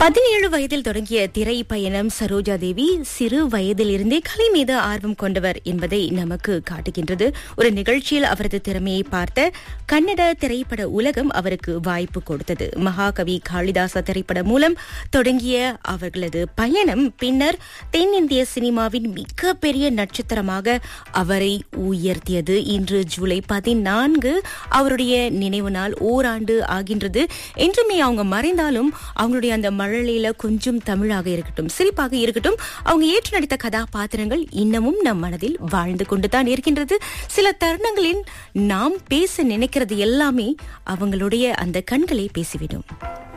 பதினேழு வயதில் தொடங்கிய திரை பயணம் சரோஜா தேவி சிறு வயதில் இருந்தே கலை மீது ஆர்வம் கொண்டவர் என்பதை நமக்கு காட்டுகின்றது ஒரு நிகழ்ச்சியில் அவரது திறமையை பார்த்த கன்னட திரைப்பட உலகம் அவருக்கு வாய்ப்பு கொடுத்தது மகாகவி காளிதாச திரைப்படம் மூலம் தொடங்கிய அவர்களது பயணம் பின்னர் தென்னிந்திய சினிமாவின் மிகப்பெரிய நட்சத்திரமாக அவரை உயர்த்தியது இன்று ஜூலை பதினான்கு அவருடைய நினைவு நாள் ஓராண்டு ஆகின்றது என்றுமே அவங்க மறைந்தாலும் அவங்களுடைய அந்த மழலையில கொஞ்சம் தமிழாக இருக்கட்டும் சிரிப்பாக இருக்கட்டும் அவங்க ஏற்று நடித்த கதாபாத்திரங்கள் இன்னமும் நம் மனதில் வாழ்ந்து கொண்டுதான் இருக்கின்றது சில தருணங்களில் நாம் பேச நினைக்கிறது எல்லாமே அவங்களுடைய அந்த கண்களை பேசிவிடும்